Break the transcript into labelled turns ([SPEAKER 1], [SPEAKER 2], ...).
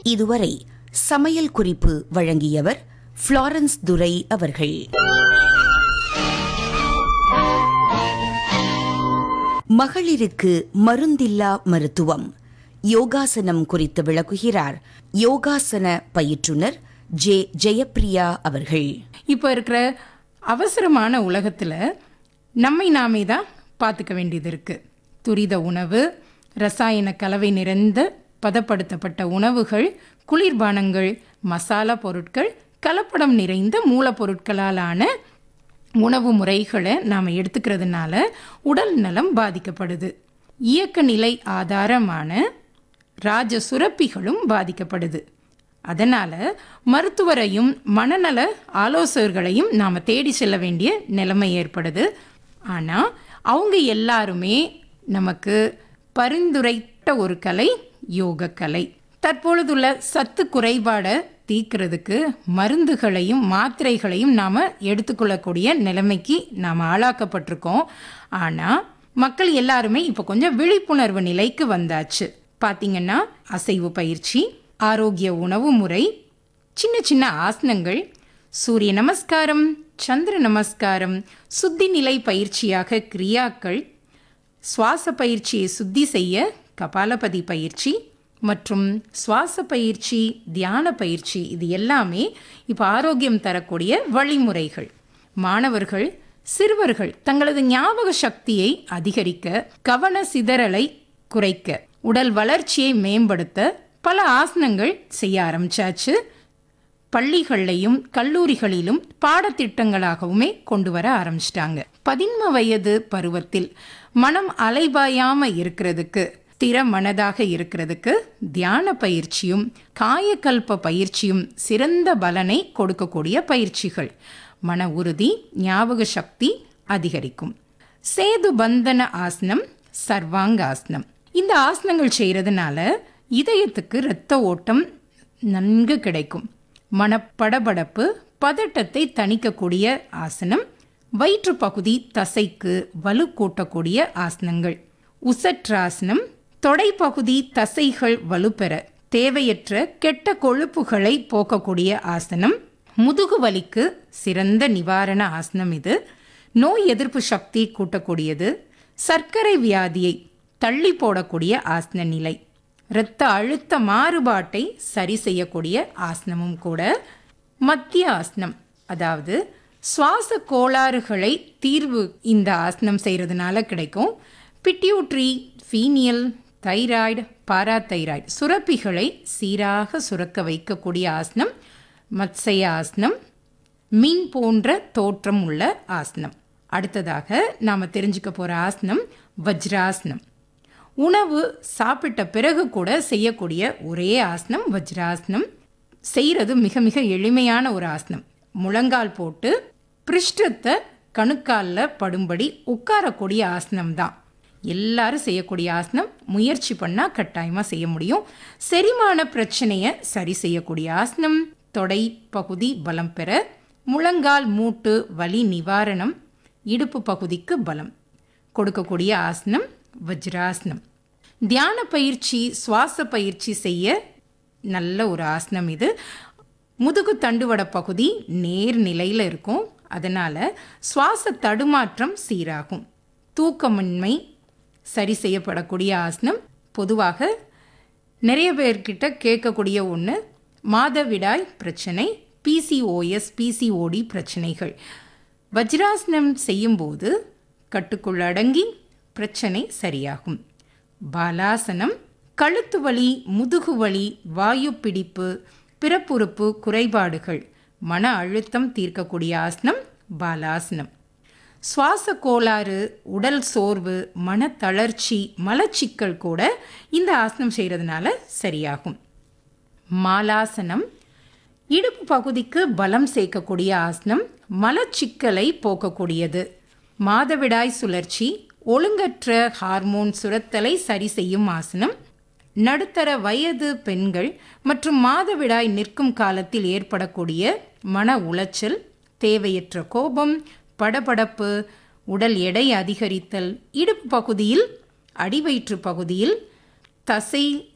[SPEAKER 1] இதுவரை சமையல் குறிப்பு வழங்கியவர் ஃப்ளாரன்ஸ் துரை அவர்கள் மகளிருக்கு மருந்தில்லா மருத்துவம் யோகாசனம் குறித்து விளக்குகிறார் யோகாசன பயிற்றுனர் ஜே ஜெயப்பிரியா அவர்கள்
[SPEAKER 2] இப்போ இருக்கிற அவசரமான உலகத்தில் நம்மை நாமே தான் பார்த்துக்க வேண்டியது இருக்கு துரித உணவு ரசாயன கலவை நிறைந்த பதப்படுத்தப்பட்ட உணவுகள் குளிர்பானங்கள் மசாலா பொருட்கள் கலப்படம் நிறைந்த மூலப்பொருட்களாலான உணவு முறைகளை நாம் எடுத்துக்கிறதுனால உடல் நலம் பாதிக்கப்படுது இயக்க நிலை ஆதாரமான ராஜ சுரப்பிகளும் பாதிக்கப்படுது அதனால மருத்துவரையும் மனநல ஆலோசகர்களையும் நாம் தேடி செல்ல வேண்டிய நிலைமை ஏற்படுது ஆனால் அவங்க எல்லாருமே நமக்கு பரிந்துரைத்த ஒரு கலை யோக கலை தற்பொழுதுள்ள சத்து குறைபாடை தீர்க்கிறதுக்கு மருந்துகளையும் மாத்திரைகளையும் நாம் எடுத்துக்கொள்ளக்கூடிய நிலைமைக்கு நாம் ஆளாக்கப்பட்டிருக்கோம் ஆனால் மக்கள் எல்லாருமே இப்போ கொஞ்சம் விழிப்புணர்வு நிலைக்கு வந்தாச்சு பார்த்தீங்கன்னா அசைவு பயிற்சி ஆரோக்கிய உணவு முறை சின்ன சின்ன ஆசனங்கள் சூரிய நமஸ்காரம் சந்திர நமஸ்காரம் சுத்தி நிலை பயிற்சியாக கிரியாக்கள் சுவாச பயிற்சியை சுத்தி செய்ய கபாலபதி பயிற்சி மற்றும் சுவாச பயிற்சி தியான பயிற்சி இது எல்லாமே இப்போ ஆரோக்கியம் தரக்கூடிய வழிமுறைகள் மாணவர்கள் சிறுவர்கள் தங்களது ஞாபக சக்தியை அதிகரிக்க கவன சிதறலை குறைக்க உடல் வளர்ச்சியை மேம்படுத்த பல ஆசனங்கள் செய்ய ஆரம்பிச்சாச்சு பள்ளிகள்லையும் கல்லூரிகளிலும் பாடத்திட்டங்களாகவுமே கொண்டு வர ஆரம்பிச்சிட்டாங்க பதின்ம வயது பருவத்தில் மனம் அலைபாயாம இருக்கிறதுக்கு ஸ்திர மனதாக இருக்கிறதுக்கு தியான பயிற்சியும் காயக்கல்ப பயிற்சியும் சிறந்த பலனை கொடுக்கக்கூடிய பயிற்சிகள் மன உறுதி ஞாபக சக்தி அதிகரிக்கும் சேது பந்தன ஆசனம் சர்வாங்க ஆசனம் இந்த ஆசனங்கள் செய்கிறதுனால இதயத்துக்கு இரத்த ஓட்டம் நன்கு கிடைக்கும் மனப்படபடப்பு பதட்டத்தை தணிக்கக்கூடிய ஆசனம் வயிற்று பகுதி தசைக்கு வலு கூட்டக்கூடிய ஆசனங்கள் உசற்றாசனம் தொடைப்பகுதி தசைகள் வலுப்பெற தேவையற்ற கெட்ட கொழுப்புகளை போக்கக்கூடிய ஆசனம் முதுகு வலிக்கு சிறந்த நிவாரண ஆசனம் இது நோய் எதிர்ப்பு சக்தி கூட்டக்கூடியது சர்க்கரை வியாதியை தள்ளி போடக்கூடிய ஆசன நிலை இரத்த அழுத்த மாறுபாட்டை சரி செய்யக்கூடிய ஆசனமும் கூட மத்திய ஆசனம் அதாவது சுவாச கோளாறுகளை தீர்வு இந்த ஆசனம் செய்கிறதுனால கிடைக்கும் பிட்யூட்ரி ஃபீனியல் தைராய்டு பாராதைராய்டு சுரப்பிகளை சீராக சுரக்க வைக்கக்கூடிய ஆசனம் மத்சய ஆசனம் மீன் போன்ற தோற்றம் உள்ள ஆசனம் அடுத்ததாக நாம் தெரிஞ்சுக்க போகிற ஆசனம் வஜ்ராசனம் உணவு சாப்பிட்ட பிறகு கூட செய்யக்கூடிய ஒரே ஆசனம் வஜ்ராசனம் செய்கிறது மிக மிக எளிமையான ஒரு ஆசனம் முழங்கால் போட்டு பிருஷ்டத்தை கணுக்காலில் படும்படி உட்காரக்கூடிய ஆசனம் தான் எல்லாரும் செய்யக்கூடிய ஆசனம் முயற்சி பண்ணால் கட்டாயமாக செய்ய முடியும் செரிமான பிரச்சனையை சரி செய்யக்கூடிய ஆசனம் தொடை பகுதி பலம் பெற முழங்கால் மூட்டு வலி நிவாரணம் இடுப்பு பகுதிக்கு பலம் கொடுக்கக்கூடிய ஆசனம் வஜ்ராசனம் தியான பயிற்சி சுவாச பயிற்சி செய்ய நல்ல ஒரு ஆசனம் இது முதுகு தண்டுவட பகுதி நேர் நிலையில் இருக்கும் அதனால் சுவாச தடுமாற்றம் சீராகும் தூக்கமின்மை சரி செய்யப்படக்கூடிய ஆசனம் பொதுவாக நிறைய பேர்கிட்ட கேட்கக்கூடிய ஒன்று மாதவிடாய் பிரச்சனை பிசிஓஎஸ் பிசிஓடி பிரச்சனைகள் வஜ்ராசனம் செய்யும்போது கட்டுக்குள் அடங்கி பிரச்சனை சரியாகும் பாலாசனம் கழுத்து வலி முதுகு வலி வாயு பிடிப்பு பிறப்புறுப்பு குறைபாடுகள் மன அழுத்தம் தீர்க்கக்கூடிய ஆசனம் பாலாசனம் சுவாச கோளாறு உடல் சோர்வு மனத்தளர்ச்சி மலச்சிக்கல் கூட இந்த ஆசனம் செய்கிறதுனால சரியாகும் மாலாசனம் இடுப்பு பகுதிக்கு பலம் சேர்க்கக்கூடிய ஆசனம் மலச்சிக்கலை போக்கக்கூடியது மாதவிடாய் சுழற்சி ஒழுங்கற்ற ஹார்மோன் சுரத்தலை சரி செய்யும் ஆசனம் நடுத்தர வயது பெண்கள் மற்றும் மாதவிடாய் நிற்கும் காலத்தில் ஏற்படக்கூடிய மன உளைச்சல் தேவையற்ற கோபம் படபடப்பு உடல் எடை அதிகரித்தல் இடுப்பு பகுதியில் அடிவயிற்று பகுதியில் தசை